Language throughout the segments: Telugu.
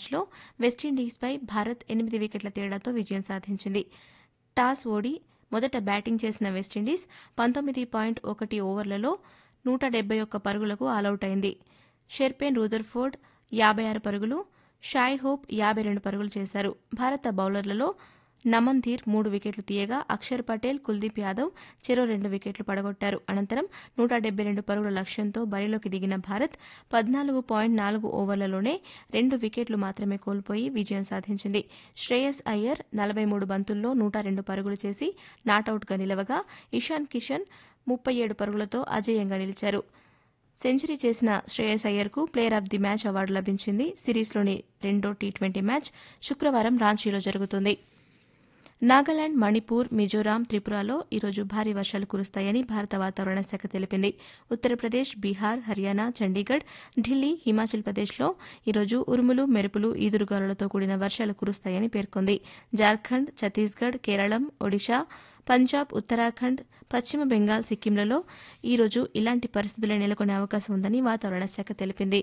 మ్యాచ్లో వెస్టిండీస్పై భారత్ ఎనిమిది వికెట్ల తేడాతో విజయం సాధించింది టాస్ ఓడి మొదట బ్యాటింగ్ చేసిన వెస్టిండీస్ పంతొమ్మిది పాయింట్ ఒకటి ఓవర్లలో నూట డెబ్బై ఒక్క పరుగులకు ఆలౌట్ అయింది షెర్పేన్ రూదర్ఫోర్డ్ యాభై ఆరు పరుగులు షాయ్ హోప్ యాభై రెండు పరుగులు చేశారు భారత బౌలర్లలో నమన్ ధీర్ మూడు వికెట్లు తీయగా అక్షర్ పటేల్ కుల్దీప్ యాదవ్ చెరో రెండు వికెట్లు పడగొట్టారు అనంతరం నూట డెబ్బై రెండు పరుగుల లక్ష్యంతో బరిలోకి దిగిన భారత్ పద్నాలుగు పాయింట్ నాలుగు ఓవర్లలోనే రెండు వికెట్లు మాత్రమే కోల్పోయి విజయం సాధించింది శ్రేయస్ అయ్యర్ నలభై మూడు బంతుల్లో నూట రెండు పరుగులు చేసి నాటౌట్గా నిలవగా ఇషాన్ కిషన్ ముప్పై ఏడు పరుగులతో అజేయంగా నిలిచారు సెంచరీ చేసిన శ్రేయస్ అయ్యర్కు player of the match award లభించింది సిరీస్లోని రెండో టీ ట్వంటీ మ్యాచ్ శుక్రవారం రాంచీలో జరుగుతుంది నాగాలాండ్ మణిపూర్ మిజోరాం త్రిపురలో ఈరోజు భారీ వర్షాలు కురుస్తాయని భారత వాతావరణ శాఖ తెలిపింది ఉత్తరప్రదేశ్ బీహార్ హర్యానా చండీగఢ్ ఢిల్లీ హిమాచల్ ప్రదేశ్లో ఈరోజు ఉరుములు మెరుపులు ఈదురుగాలులతో కూడిన వర్షాలు కురుస్తాయని పేర్కొంది జార్ఖండ్ ఛత్తీస్గఢ్ కేరళం ఒడిశా పంజాబ్ ఉత్తరాఖండ్ పశ్చిమ బెంగాల్ సిక్కింలలో ఈరోజు ఇలాంటి పరిస్థితులే నెలకొనే అవకాశం ఉందని వాతావరణ శాఖ తెలిపింది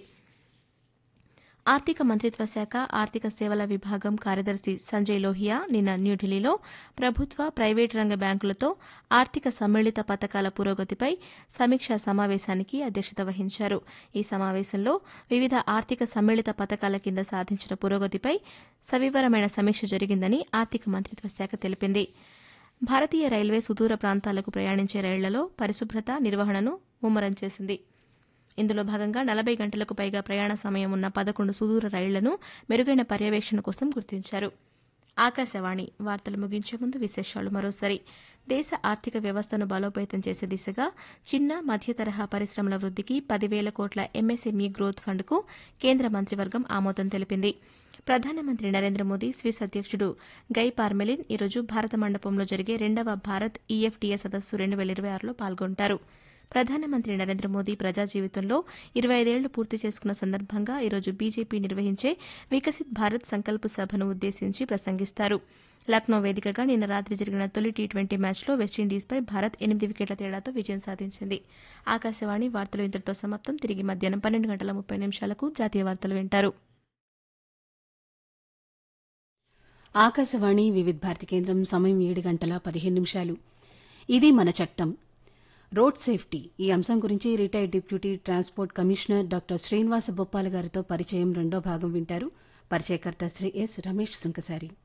ఆర్థిక మంత్రిత్వ శాఖ ఆర్థిక సేవల విభాగం కార్యదర్శి సంజయ్ లోహియా నిన్న న్యూఢిల్లీలో ప్రభుత్వ ప్రైవేటు రంగ బ్యాంకులతో ఆర్థిక సమ్మిళిత పథకాల పురోగతిపై సమీక్షా సమావేశానికి అధ్యక్షత వహించారు ఈ సమావేశంలో వివిధ ఆర్థిక సమ్మిళిత పథకాల కింద సాధించిన పురోగతిపై సవివరమైన సమీక్ష జరిగిందని ఆర్థిక మంత్రిత్వ శాఖ తెలిపింది భారతీయ రైల్వే సుదూర ప్రాంతాలకు ప్రయాణించే రైళ్లలో పరిశుభ్రత నిర్వహణను ముమ్మరం చేసింది ఇందులో భాగంగా నలభై గంటలకు పైగా ప్రయాణ సమయం ఉన్న పదకొండు సుదూర రైళ్లను మెరుగైన పర్యవేక్షణ కోసం గుర్తించారు ఆకాశవాణి వార్తలు ముగించే ముందు విశేషాలు మరోసారి దేశ ఆర్థిక వ్యవస్థను బలోపేతం చేసే దిశగా చిన్న మధ్య తరహా పరిశ్రమల వృద్దికి పదివేల కోట్ల ఎంఎస్ఎంఈ గ్రోత్ ఫండ్కు కేంద్ర మంత్రివర్గం ఆమోదం తెలిపింది ప్రధానమంత్రి నరేంద్ర మోదీ స్విస్ అధ్యక్షుడు గై పార్మెలిన్ ఈరోజు భారత మండపంలో జరిగే రెండవ భారత్ ఈఎఫ్టీఏ సదస్సు రెండు వేల ఇరవై ఆరులో పాల్గొంటారు ప్రధానమంత్రి నరేంద్ర మోదీ ప్రజా జీవితంలో ఇరవై ఐదేళ్లు పూర్తి చేసుకున్న సందర్భంగా ఈరోజు బీజేపీ నిర్వహించే వికసిత్ భారత్ సంకల్ప సభను ఉద్దేశించి ప్రసంగిస్తారు లక్నో వేదికగా నిన్న రాత్రి జరిగిన తొలి టీ ట్వంటీ మ్యాచ్లో వెస్టిండీస్పై భారత్ ఎనిమిది వికెట్ల తేడాతో విజయం సాధించింది ఆకాశవాణి వార్తలు ఇంతటితో సమాప్తం తిరిగి మధ్యాహ్నం పన్నెండు గంటల ముప్పై నిమిషాలకు జాతీయ వార్తలు వింటారు ఆకాశవాణి వివిధ భారతి కేంద్రం సమయం ఏడు గంటల పదిహేను నిమిషాలు ఇది మన చట్టం రోడ్ సేఫ్టీ ఈ అంశం గురించి retired deputy transport commissioner doctor Srinivasa Boppala గారితో పరిచయం రెండో భాగం వింటారు పరిచయకర్త శ్రీ ఎస్ రమేష్ సుంకసారి